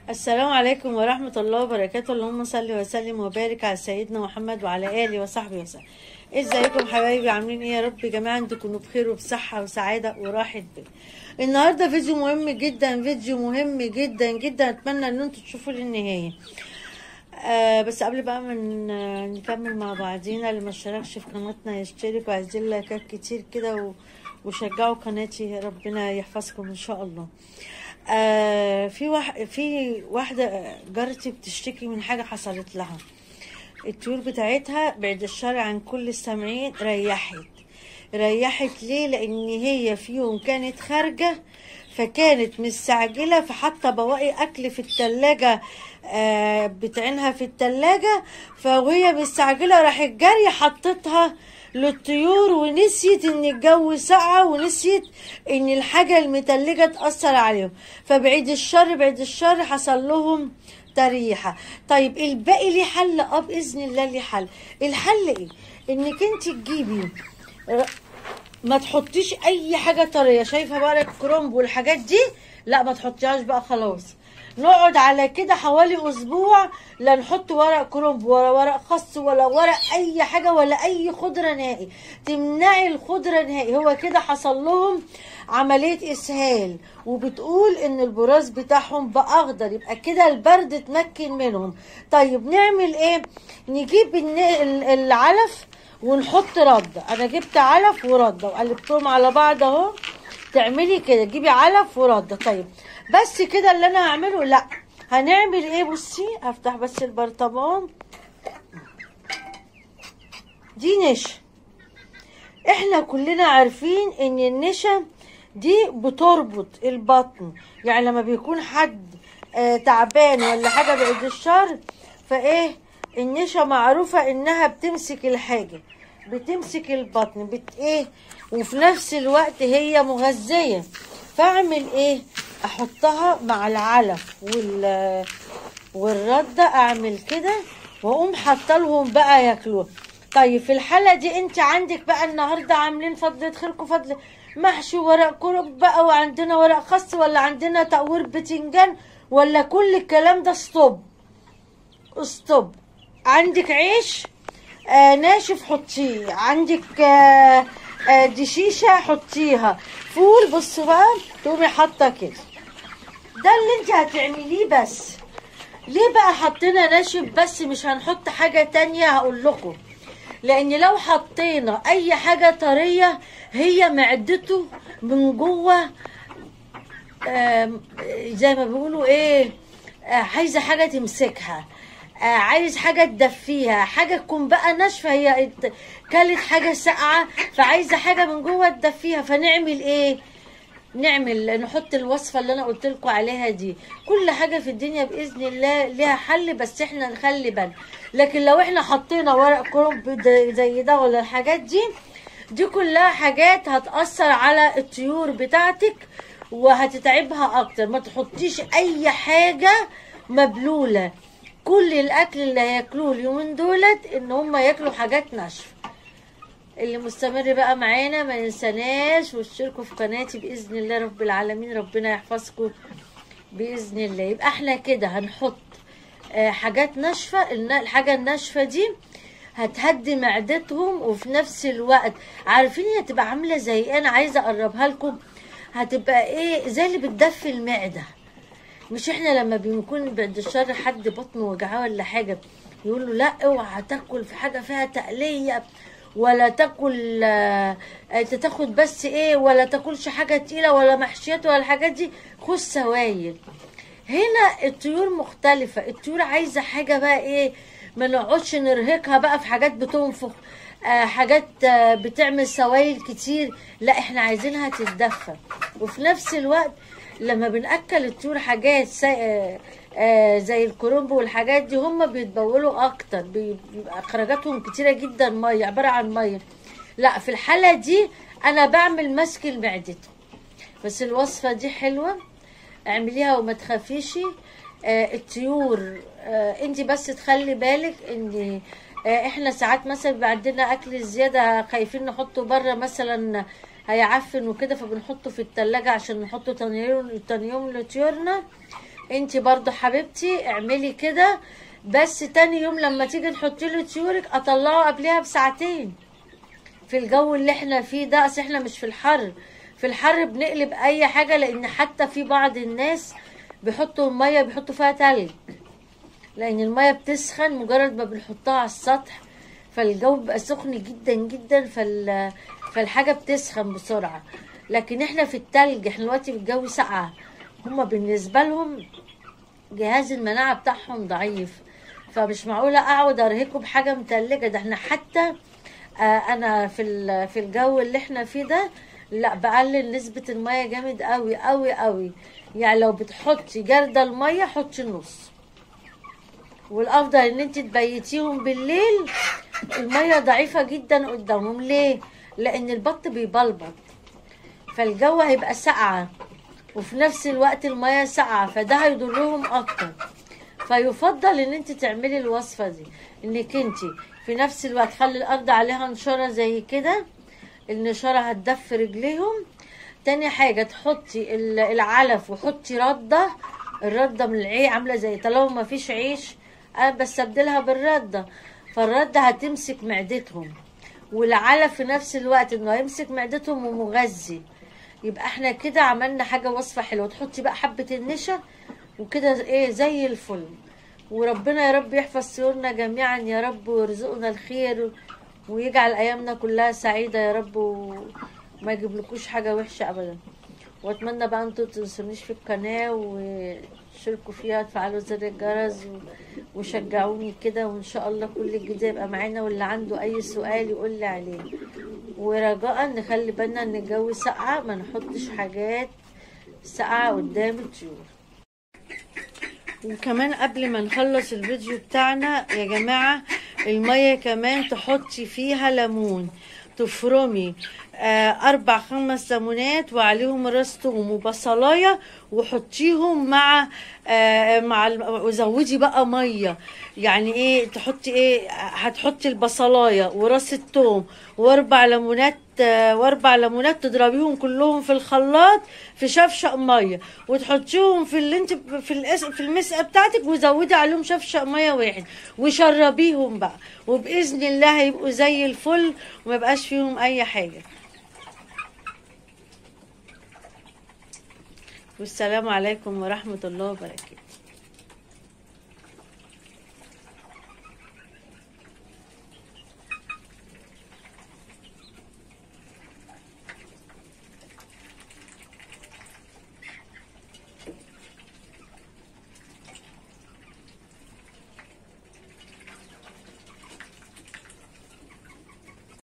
السلام عليكم ورحمة الله وبركاته اللهم صل وسلم وبارك على سيدنا محمد وعلى آله وصحبه وسلم ازيكم حبايبي عاملين ايه يا رب يا جماعة انتوا تكونوا بخير وبصحة وسعادة وراحة بال النهاردة فيديو مهم جدا فيديو مهم جدا جدا اتمنى ان انتوا تشوفوا للنهاية آه بس قبل بقى ما ن- نكمل مع بعضينا اللي ما اشتركش في قناتنا يشترك وعايزين لايكات كتير كده و- وشجعوا قناتي ربنا يحفظكم ان شاء الله آه في واحد في واحدة جارتي بتشتكي من حاجة حصلت لها الطيور بتاعتها بعد الشر عن كل السامعين ريحت ريحت ليه لان هي في يوم كانت خارجة فكانت مستعجلة فحاطة بواقي اكل في التلاجة آه بتعينها في التلاجة فوهي مستعجلة راحت جارية حطتها للطيور ونسيت ان الجو ساقعة ونسيت ان الحاجة المتلجة تأثر عليهم فبعيد الشر بعيد الشر حصل لهم تريحة طيب الباقي ليه حل اه باذن الله ليه حل الحل ايه انك انت تجيبي ر- ما تحطيش اي حاجه طريه شايفه بقى الكرنب والحاجات دي لا ما تحطيهاش بقى خلاص نقعد على كده حوالي اسبوع لا نحط ورق كرنب ولا ورق خس ولا ورق اي حاجه ولا اي خضره نهائي تمنعي الخضره نهائي هو كده حصل لهم عمليه اسهال وبتقول ان البراز بتاعهم بقى اخضر يبقى كده البرد اتمكن منهم طيب نعمل ايه نجيب الن- ال- العلف ونحط رده انا جبت علف ورده وقلبتهم على بعض اهو تعملي كده تجيبي علف ورده طيب بس كده اللي انا هعمله لا هنعمل ايه بصي هفتح بس البرطمان دي نشا احنا كلنا عارفين ان النشا دي بتربط البطن يعني لما بيكون حد آه تعبان ولا حاجه بعد الشر فايه النشا معروفه انها بتمسك الحاجه بتمسك البطن بت ايه وفي نفس الوقت هي مغذيه فاعمل ايه احطها مع العلف وال والرده اعمل كده واقوم حاطه لهم بقى ياكلوها طيب في الحاله دي انت عندك بقى النهارده عاملين فضل خيركم فضل محشي ورق كرب بقى وعندنا ورق خس ولا عندنا تقوير بتنجان ولا كل الكلام ده ستوب ستوب عندك عيش آه ناشف حطيه عندك آه آه دي شيشه حطيها فول بصوا بقى تقومي حاطه كده ده اللي انت هتعمليه بس ليه بقى حطينا ناشف بس مش هنحط حاجة تانية هقول لكم لان لو حطينا اي حاجة طرية هي معدته من جوه آم، زي ما بيقولوا ايه آه، عايزة حاجة تمسكها آه، عايز حاجة تدفيها حاجة تكون بقى ناشفة هي ات- كلت حاجة ساقعة فعايزة حاجة من جوه تدفيها فنعمل ايه نعمل نحط الوصفه اللي انا قلت لكم عليها دي كل حاجه في الدنيا باذن الله ليها حل بس احنا نخلي بالنا لكن لو احنا حطينا ورق كرنب ده- زي ده ولا الحاجات دي دي كلها حاجات هتاثر على الطيور بتاعتك وهتتعبها اكتر ما تحطيش اي حاجه مبلوله كل الاكل اللي هياكلوه اليومين دولت ان هم ياكلوا حاجات ناشفه اللي مستمر بقى معانا ما ننساناش واشتركوا في قناتي باذن الله رب العالمين ربنا يحفظكم باذن الله يبقى احنا كده هنحط آه، حاجات ناشفه الن- الحاجه الناشفه دي هتهدي معدتهم وفي نفس الوقت عارفين هي تبقى عامله زي إيه؟ انا عايزه اقربها لكم هتبقى ايه زي اللي بتدفي المعده مش احنا لما بنكون بعد الشر حد بطنه وجعاه ولا حاجه يقول له لا اوعى تاكل في حاجه فيها تقليه ولا تاكل آه، آه، تاخد بس ايه ولا تاكلش حاجه تقيله ولا محشيات ولا الحاجات دي خد سوايل هنا الطيور مختلفة الطيور عايزة حاجة بقى ايه ما نقعدش نرهقها بقى في حاجات بتنفخ آه حاجات آه بتعمل سوائل كتير لا احنا عايزينها تتدفى وفي نفس الوقت لما بنأكل الطيور حاجات سا- آه آه زي الكرنب والحاجات دي هم بيتبولوا اكتر بي- بيبقى خرجاتهم كتيرة جدا مية عبارة عن مية لا في الحالة دي انا بعمل مسك لمعدتهم بس الوصفة دي حلوة اعمليها وما تخافيش آه الطيور آه انت بس تخلي بالك ان آه احنا ساعات مثلا بيبقى عندنا اكل زيادة خايفين نحطه بره مثلا هيعفن وكده فبنحطه في التلاجة عشان نحطه تاني يوم تاني يوم لطيورنا انت برضو حبيبتي اعملي كده بس تاني يوم لما تيجي تحطي له طيورك اطلعه قبلها بساعتين في الجو اللي احنا فيه ده اصل احنا مش في الحر في الحر بنقلب اي حاجة لان حتى في بعض الناس بيحطوا المية بيحطوا فيها تلج لان المية بتسخن مجرد ما بنحطها على السطح فالجو بيبقى سخن جدا جدا فال... فالحاجة بتسخن بسرعة لكن احنا في التلج احنا دلوقتي في الجو ساقعة هما بالنسبة لهم جهاز المناعة بتاعهم ضعيف فمش معقولة اقعد ارهقه بحاجة متلجة ده احنا حتى آه انا في ال- في الجو اللي احنا فيه ده لا بقلل نسبة المية جامد قوي قوي قوي يعني لو بتحطي جردة المية حطي نص والافضل ان انت تبيتيهم بالليل المية ضعيفة جدا قدامهم ليه لان البط بيبلبط فالجو هيبقى ساقعة وفي نفس الوقت المية ساقعة فده هيضرهم اكتر فيفضل ان انت تعملي الوصفة دي انك انت في نفس الوقت خلي الارض عليها نشارة زي كده النشارة هتدفي رجليهم تاني حاجة تحطي ال- العلف وحطي ردة الردة من العيش عاملة زي طالما ما فيش عيش انا بستبدلها بالردة فالردة هتمسك معدتهم والعلف في نفس الوقت انه هيمسك معدتهم ومغذي يبقى احنا كده عملنا حاجة وصفة حلوة تحطي بقى حبة النشا وكده ايه زي الفل وربنا يا رب يحفظ طيورنا جميعا يا رب ويرزقنا الخير ويجعل ايامنا كلها سعيدة يا رب وما يجيبلكوش حاجة وحشة ابدا واتمنى بقى انتوا تنسونيش في القناة وتشاركوا فيها تفعلوا زر الجرس و- وشجعوني كده وان شاء الله كل الجديد يبقى معانا واللي عنده اي سؤال يقول لي عليه ورجاء نخلي بالنا ان الجو ساقعة ما نحطش حاجات ساقعة قدام الطيور وكمان قبل ما نخلص الفيديو بتاعنا يا جماعة المية كمان تحطي فيها ليمون تفرمي آه أربع خمس ليمونات وعليهم راس توم وبصلاية وحطيهم مع آه مع الم- وزودي بقى مية يعني ايه تحطي ايه هتحطي البصلاية وراس التوم واربع ليمونات آه، واربع ليمونات تضربيهم كلهم في الخلاط في شفشق ميه وتحطيهم في اللي انت في الأس- في المسقه بتاعتك وزودي عليهم شفشق ميه واحد وشربيهم بقى وباذن الله هيبقوا زي الفل وما يبقاش فيهم اي حاجه والسلام عليكم ورحمه الله وبركاته